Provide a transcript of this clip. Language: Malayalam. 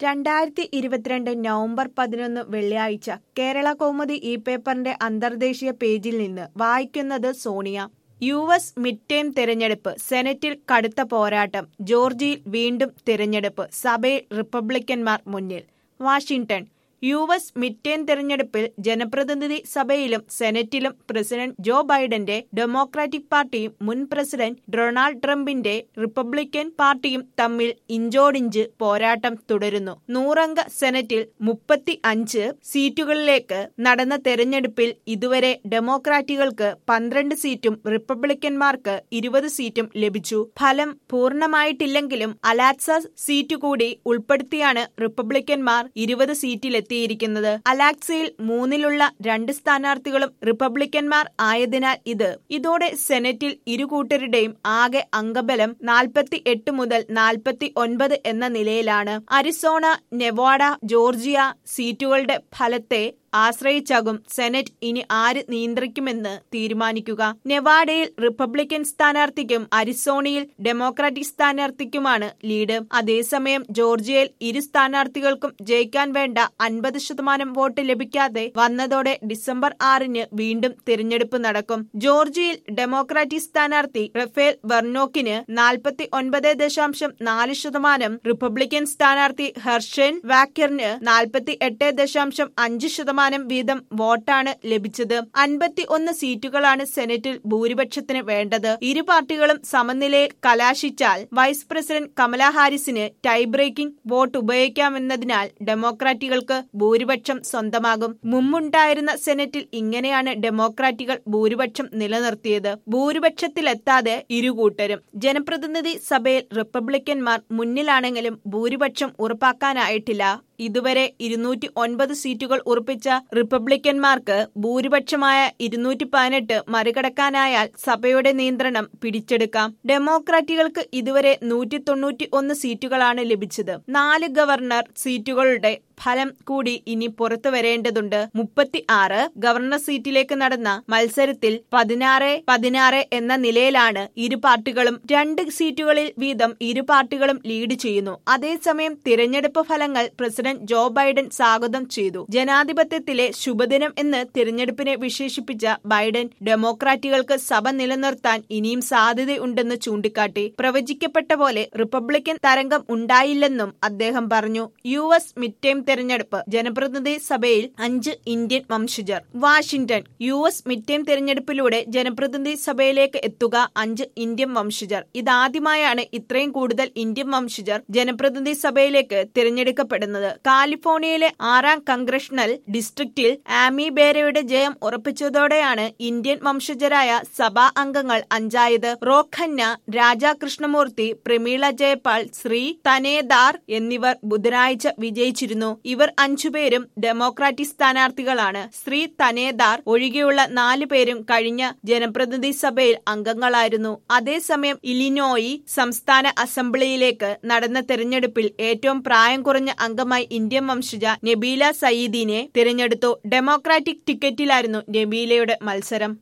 രണ്ടായിരത്തി ഇരുപത്തിരണ്ട് നവംബർ പതിനൊന്ന് വെള്ളിയാഴ്ച കേരള കൗമുദി ഈ പേപ്പറിന്റെ അന്തർദേശീയ പേജിൽ നിന്ന് വായിക്കുന്നത് Sonia U S mid term തെരഞ്ഞെടുപ്പ് സെനറ്റിൽ കടുത്ത പോരാട്ടം ജോർജിയയിൽ വീണ്ടും തിരഞ്ഞെടുപ്പ് സഭയിൽ റിപ്പബ്ലിക്കന്മാർ മുന്നിൽ Washington U S mid term തെരഞ്ഞെടുപ്പിൽ ജനപ്രതിനിധി സഭയിലും സെനറ്റിലും പ്രസിഡന്റ് ജോ ബൈഡന്റെ ഡെമോക്രാറ്റിക് പാർട്ടിയും മുൻ പ്രസിഡന്റ് ഡൊണാൾഡ് ട്രംപിന്റെ റിപ്പബ്ലിക്കൻ പാർട്ടിയും തമ്മിൽ ഇഞ്ചോടിഞ്ച് പോരാട്ടം തുടരുന്നു നൂറംഗ സെനറ്റിൽ മുപ്പത്തി അഞ്ച് സീറ്റുകളിലേക്ക് നടന്ന തെരഞ്ഞെടുപ്പിൽ ഇതുവരെ ഡെമോക്രാറ്റുകൾക്ക് പന്ത്രണ്ട് സീറ്റും റിപ്പബ്ലിക്കന്മാർക്ക് ഇരുപത് സീറ്റും ലഭിച്ചു ഫലം പൂർണ്ണമായിട്ടില്ലെങ്കിലും അലാക്സ സീറ്റ് കൂടി ഉൾപ്പെടുത്തിയാണ് റിപ്പബ്ലിക്കന്മാർ ഇരുപത് സീറ്റിലെത്തി എത്തിയിരിക്കുന്നത് അലാക്സയിൽ മൂന്നിലുള്ള രണ്ട് സ്ഥാനാർത്ഥികളും റിപ്പബ്ലിക്കന്മാർ ആയതിനാൽ ഇത് ഇതോടെ സെനറ്റിൽ ഇരു കൂട്ടരുടെയും ആകെ അംഗബലം നാൽപ്പത്തി എട്ട് മുതൽ നാൽപ്പത്തി ഒൻപത് എന്ന നിലയിലാണ് അരിസോണ നെവാഡ ജോർജിയ സീറ്റുകളുടെ ഫലത്തെ ആശ്രയിച്ചാകും സെനറ്റ് ഇനി ആര് നിയന്ത്രിക്കുമെന്ന് തീരുമാനിക്കുക നെവാഡയിൽ റിപ്പബ്ലിക്കൻ സ്ഥാനാർത്ഥിക്കും അരിസോണയിൽ ഡെമോക്രാറ്റിക് സ്ഥാനാർത്ഥിക്കുമാണ് ലീഡ് അതേസമയം ജോർജിയയിൽ ഇരു സ്ഥാനാർത്ഥികൾക്കും ജയിക്കാൻ വേണ്ട അൻപത് ശതമാനം വോട്ട് ലഭിക്കാതെ വന്നതോടെ ഡിസംബർ ആറിന് വീണ്ടും തിരഞ്ഞെടുപ്പ് നടക്കും ജോർജിയയിൽ ഡെമോക്രാറ്റിക് സ്ഥാനാർത്ഥി റഫേൽ വെർണോക്കിന് നാൽപ്പത്തി ഒൻപത് ദശാംശം നാല് ശതമാനം റിപ്പബ്ലിക്കൻ സ്ഥാനാർത്ഥി ഹെർഷൻ വാക്കറിന് നാൽപ്പത്തി എട്ട് ദശാംശം അഞ്ച് ശതമാനം ശതമാനം വീതം വോട്ടാണ് ലഭിച്ചത് അൻപത്തി ഒന്ന് സീറ്റുകളാണ് സെനറ്റിൽ ഭൂരിപക്ഷത്തിന് വേണ്ടത് ഇരു പാർട്ടികളും സമനിലയിൽ കലാശിച്ചാൽ വൈസ് പ്രസിഡന്റ് കമല ഹാരിസിന് ടൈ ബ്രേക്കിംഗ് വോട്ട് ഉപയോഗിക്കാമെന്നതിനാൽ ഡെമോക്രാറ്റുകൾക്ക് ഭൂരിപക്ഷം സ്വന്തമാകും മുമ്പുണ്ടായിരുന്ന സെനറ്റിൽ ഇങ്ങനെയാണ് ഡെമോക്രാറ്റുകൾ ഭൂരിപക്ഷം നിലനിർത്തിയത് ഭൂരിപക്ഷത്തിലെത്താതെ ഇരുകൂട്ടരും ജനപ്രതിനിധി സഭയിൽ റിപ്പബ്ലിക്കന്മാർ മുന്നിലാണെങ്കിലും ഭൂരിപക്ഷം ഉറപ്പാക്കാനായിട്ടില്ല ഇതുവരെ ഇരുന്നൂറ്റി ഒൻപത് സീറ്റുകൾ ഉറപ്പിച്ച റിപ്പബ്ലിക്കന്മാർക്ക് ഭൂരിപക്ഷമായ ഇരുന്നൂറ്റി പതിനെട്ട് മറികടക്കാനായാൽ സഭയുടെ നിയന്ത്രണം പിടിച്ചെടുക്കാം ഡെമോക്രാറ്റുകൾക്ക് ഇതുവരെ നൂറ്റി തൊണ്ണൂറ്റി ഒന്ന് സീറ്റുകളാണ് ലഭിച്ചത് നാല് ഗവർണർ സീറ്റുകളുടെ ഫലം കൂടി ഇനി പുറത്തു വരേണ്ടതുണ്ട് മുപ്പത്തി ആറ് ഗവർണർ സീറ്റിലേക്ക് നടന്ന മത്സരത്തിൽ പതിനാറ് പതിനാറ് എന്ന നിലയിലാണ് ഇരു പാർട്ടികളും രണ്ട് സീറ്റുകളിൽ വീതം ഇരു പാർട്ടികളും ലീഡ് ചെയ്യുന്നു അതേസമയം തിരഞ്ഞെടുപ്പ് ഫലങ്ങൾ പ്രസിഡന്റ് ജോ ബൈഡൻ സ്വാഗതം ചെയ്തു ജനാധിപത്യത്തിലെ ശുഭദിനം എന്ന് തിരഞ്ഞെടുപ്പിനെ വിശേഷിപ്പിച്ച ബൈഡൻ ഡെമോക്രാറ്റുകൾക്ക് സഭ നിലനിർത്താൻ ഇനിയും സാധ്യതയുണ്ടെന്ന് ചൂണ്ടിക്കാട്ടി പ്രവചിക്കപ്പെട്ട പോലെ റിപ്പബ്ലിക്കൻ തരംഗം ഉണ്ടായില്ലെന്നും അദ്ദേഹം പറഞ്ഞു യു എസ് മിഡ് ടൈം തെരഞ്ഞെടുപ്പ് ജനപ്രതിനിധി സഭയിൽ അഞ്ച് ഇന്ത്യൻ വംശജർ Washington U S mid time തെരഞ്ഞെടുപ്പിലൂടെ ജനപ്രതിനിധി സഭയിലേക്ക് എത്തുക അഞ്ച് ഇന്ത്യൻ വംശജർ ഇതാദ്യമായാണ് ഇത്രയും കൂടുതൽ ഇന്ത്യൻ വംശജർ ജനപ്രതിനിധി സഭയിലേക്ക് തിരഞ്ഞെടുക്കപ്പെടുന്നത് കാലിഫോർണിയയിലെ ആറാം കൺഗ്രഷണൽ ഡിസ്ട്രിക്റ്റിൽ ആമി ബേരയുടെ ജയം ഉറപ്പിച്ചതോടെയാണ് ഇന്ത്യൻ വംശജരായ സഭാ അംഗങ്ങൾ അഞ്ചായത് റോഖന്ന രാജാ കൃഷ്ണമൂർത്തി പ്രമീള ജയപാൽ ശ്രീ തനേദാർ എന്നിവർ ബുധനാഴ്ച വിജയിച്ചിരുന്നു ഇവർ അഞ്ചുപേരും ഡെമോക്രാറ്റിക് സ്ഥാനാർത്ഥികളാണ് ശ്രീ തനേദാർ ഒഴികെയുള്ള നാലു പേരും കഴിഞ്ഞ ജനപ്രതിനിധി സഭയിൽ അംഗങ്ങളായിരുന്നു അതേസമയം ഇലിനോയി സംസ്ഥാന അസംബ്ലിയിലേക്ക് നടന്ന തെരഞ്ഞെടുപ്പിൽ ഏറ്റവും പ്രായം കുറഞ്ഞ അംഗമായി ഇന്ത്യൻ വംശജ നബീല സയീദിനെ തിരഞ്ഞെടുത്തു ഡെമോക്രാറ്റിക് ടിക്കറ്റിലായിരുന്നു നബീലയുടെ മത്സരം